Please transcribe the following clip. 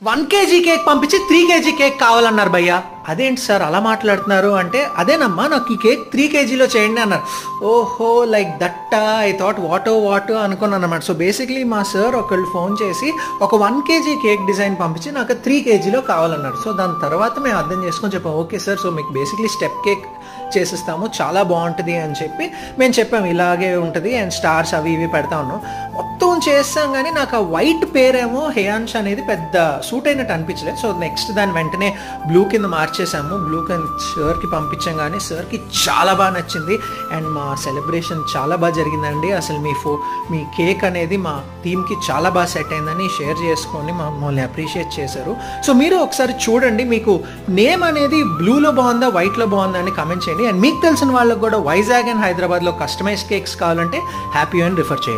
one KG cake పంపించి three KG cake కావాలన్నారు భయ్య అదేంటి సార్ అలా మాట్లాడుతున్నారు అంటే అదేనమ్మా నాకు ఈ కేక్ త్రీ కేజీలో చేయండి అన్నారు ఓహో లైక్ దట్ట ఐ థాట్ వాటో వాటో అనుకున్నాను అనమాట సో బేసిక్లీ మా సార్ ఒకళ్ళు ఫోన్ చేసి ఒక వన్ కేజీ కేక్ డిజైన్ పంపించి నాకు త్రీ కేజీలో కావాలన్నారు సో దాని తర్వాత మేము అర్థం చేసుకొని చెప్పాం ఓకే సార్ సో మీకు బేసిక్లీ స్టెప్ కేక్ చేసిస్తాము చాలా బాగుంటుంది అని చెప్పి మేము చెప్పాము ఇలాగే ఉంటుంది అండ్ స్టార్స్ అవి ఇవి పెడతా ఉన్నాం మొత్తం చేస్తాం కానీ నాకు ఆ వైట్ పేరేమో హేయాన్ష్ అనేది పెద్ద సూట్ అయినట్టు అనిపించలేదు సో నెక్స్ట్ దాని వెంటనే బ్లూ కింద మార్చేసాము బ్లూ కింద సార్కి పంపించాం కానీ సార్కి చాలా బాగా నచ్చింది అండ్ మా సెలబ్రేషన్ చాలా బాగా జరిగిందండి అసలు మీ ఫో మీ కేక్ అనేది మా టీమ్కి చాలా బాగా సెట్ అయిందని షేర్ చేసుకొని మమ్మల్ని అప్రిషియేట్ చేశారు సో మీరు ఒకసారి చూడండి మీకు నేమ్ అనేది బ్లూలో బాగుందా వైట్లో బాగుందా అని కమెంట్ చేయండి అండ్ మీకు తెలిసిన వాళ్ళకి కూడా వైజాగ్ అండ్ హైదరాబాద్లో కస్టమైజ్ కేక్స్ కావాలంటే హ్యాపీ అని రిఫర్ చేయండి